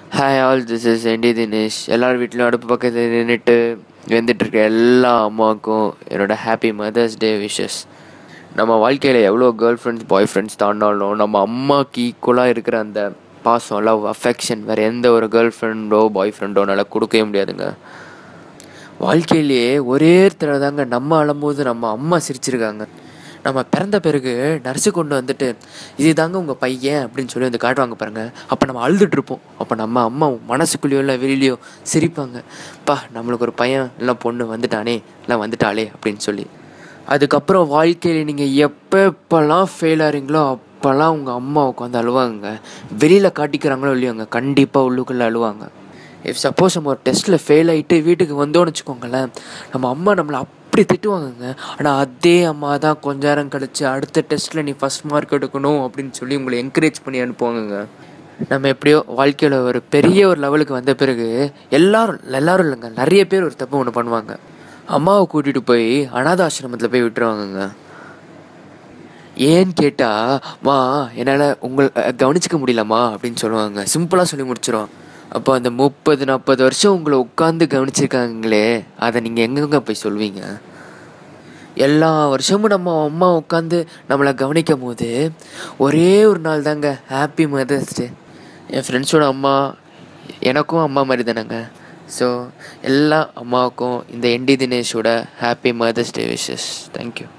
hi all this is ND Dinesh எல்லார் வீட்லையும் அடுப்பு பக்கத்தில் நின்றுட்டு வெந்துட்டுருக்க எல்லா அம்மாவுக்கும் என்னோட ஹாப்பி மதர்ஸ் டே விஷஸ் நம்ம வாழ்க்கையில் எவ்வளோ கேர்ள் ஃப்ரெண்ட்ஸ் பாய் ஃப்ரெண்ட்ஸ் தாண்டாலும் நம்ம அம்மாவுக்கு ஈக்குவலாக இருக்கிற அந்த பாசம் லவ் அஃபெக்ஷன் வேறு எந்த ஒரு கேர்ள் ஃப்ரெண்டோ பாய் ஃப்ரெண்டோ என்னால் கொடுக்கவே முடியாதுங்க வாழ்க்கையிலேயே ஒரே தடவை தாங்க நம்ம அழும்போது நம்ம அம்மா சிரிச்சிருக்காங்க நம்ம பிறந்த பிறகு நர்ஸு கொண்டு வந்துட்டு இது தாங்க உங்கள் பையன் அப்படின்னு சொல்லி வந்து காட்டுவாங்க பாருங்க அப்போ நம்ம அழுதுட்டு இருப்போம் அப்போ நம்ம அம்மா மனசுக்குள்ளேயோ இல்லை வெளியிலையோ சிரிப்பாங்க பா நம்மளுக்கு ஒரு பையன் இல்லை பொண்ணு வந்துட்டானே இல்லை வந்துட்டாளே அப்படின்னு சொல்லி அதுக்கப்புறம் வாழ்க்கையில் நீங்கள் எப்போ எப்போல்லாம் ஃபெயில் ஆகிறீங்களோ அப்போல்லாம் உங்கள் அம்மா உட்காந்து அழுவாங்க வெளியில் காட்டிக்கிறாங்களோ இல்லையோங்க கண்டிப்பாக உள்ளுக்குள்ளே அழுவாங்க இஃப் சப்போஸ் நம்ம ஒரு டெஸ்ட்டில் ஃபெயில் ஆகிட்டு வீட்டுக்கு வந்தோன்னு வச்சுக்கோங்களேன் நம்ம அம்மா நம்மளை அப்படி திட்டுவாங்கங்க ஆனால் அதே அம்மா தான் கொஞ்ச நேரம் கழிச்சு அடுத்த டெஸ்ட்டில் நீ ஃபஸ்ட் மார்க் எடுக்கணும் அப்படின்னு சொல்லி உங்களை என்கரேஜ் பண்ணி அனுப்புவாங்கங்க நம்ம எப்படியோ வாழ்க்கையில் ஒரு பெரிய ஒரு லெவலுக்கு வந்த பிறகு எல்லாரும் எல்லாரும் இல்லைங்க நிறைய பேர் ஒரு தப்பு ஒன்று பண்ணுவாங்க அம்மாவை கூட்டிகிட்டு போய் அனாத ஆசிரமத்தில் போய் விட்டுருவாங்கங்க ஏன்னு கேட்டால் மா என்னால் உங்களை கவனிச்சிக்க முடியலம்மா அப்படின்னு சொல்லுவாங்க சிம்பிளாக சொல்லி முடிச்சிடும் அப்போ அந்த முப்பது நாற்பது வருஷம் உங்களை உட்காந்து கவனிச்சிருக்காங்களே அதை நீங்கள் எங்கெங்க போய் சொல்வீங்க எல்லா வருஷமும் நம்ம அம்மா உட்காந்து நம்மளை கவனிக்கும் போது ஒரே ஒரு நாள் தாங்க ஹாப்பி மதர்ஸ் டே என் ஃப்ரெண்ட்ஸோட அம்மா எனக்கும் அம்மா மாதிரி தானேங்க ஸோ எல்லா அம்மாவுக்கும் இந்த என்டி தினேஷோட happy mother's day wishes thank you